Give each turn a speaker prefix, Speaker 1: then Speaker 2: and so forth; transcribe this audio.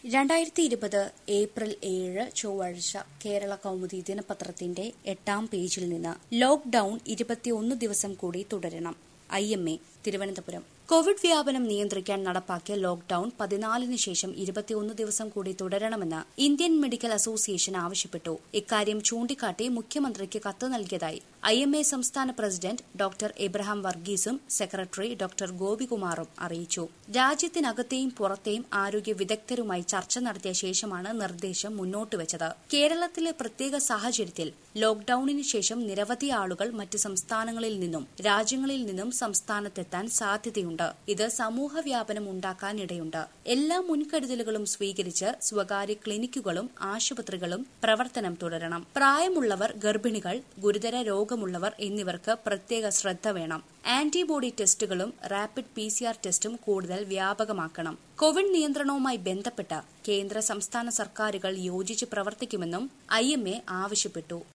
Speaker 1: രണ്ടായിരത്തി ഇരുപത് ഏപ്രിൽ ഏഴ് ചൊവ്വാഴ്ച കേരള കൗമുദി ദിനപത്രത്തിന്റെ എട്ടാം പേജിൽ നിന്ന് ലോക്ഡൌൺ ഇരുപത്തിയൊന്ന് ദിവസം കൂടി തുടരണം I M A Thiruvananthapuram COVID വ്യാപനം നിയന്ത്രിക്കാൻ നടപ്പാക്കിയ ലോക്ഡൌൺ പതിനാലിന് ശേഷം ഇരുപത്തിയൊന്ന് ദിവസം കൂടി തുടരണമെന്ന് ഇന്ത്യൻ മെഡിക്കൽ അസോസിയേഷൻ ആവശ്യപ്പെട്ടു ഇക്കാര്യം ചൂണ്ടിക്കാട്ടി മുഖ്യമന്ത്രിക്ക് കത്ത് നൽകിയതായി ഐ എം എ സംസ്ഥാന പ്രസിഡന്റ് ഡോക്ടർ എബ്രഹാം വർഗീസും സെക്രട്ടറി ഡോക്ടർ ഗോപികുമാറും അറിയിച്ചു രാജ്യത്തിനകത്തെയും പുറത്തെയും ആരോഗ്യ വിദഗ്ധരുമായി ചർച്ച നടത്തിയ ശേഷമാണ് നിർദ്ദേശം മുന്നോട്ട് വെച്ചത് കേരളത്തിലെ പ്രത്യേക സാഹചര്യത്തിൽ ലോക്ഡൌണിന് ശേഷം നിരവധി ആളുകൾ മറ്റ് സംസ്ഥാനങ്ങളിൽ നിന്നും രാജ്യങ്ങളിൽ നിന്നും സംസ്ഥാനത്തെത്താൻ സാധ്യതയുണ്ട് ഇത് സമൂഹ വ്യാപനം ഉണ്ടാക്കാനിടയുണ്ട് എല്ലാ മുൻകരുതലുകളും സ്വീകരിച്ച് സ്വകാര്യ ക്ലിനിക്കുകളും ആശുപത്രികളും പ്രവർത്തനം തുടരണം പ്രായമുള്ളവർ ഗർഭിണികൾ ഗുരുതര രോഗമുള്ളവർ എന്നിവർക്ക് പ്രത്യേക ശ്രദ്ധ വേണം ആന്റിബോഡി ടെസ്റ്റുകളും റാപ്പിഡ് പി സി ആർ ടെസ്റ്റും കൂടുതൽ വ്യാപകമാക്കണം കോവിഡ് നിയന്ത്രണവുമായി ബന്ധപ്പെട്ട് കേന്ദ്ര സംസ്ഥാന സർക്കാരുകൾ യോജിച്ച് പ്രവർത്തിക്കുമെന്നും ഐ ആവശ്യപ്പെട്ടു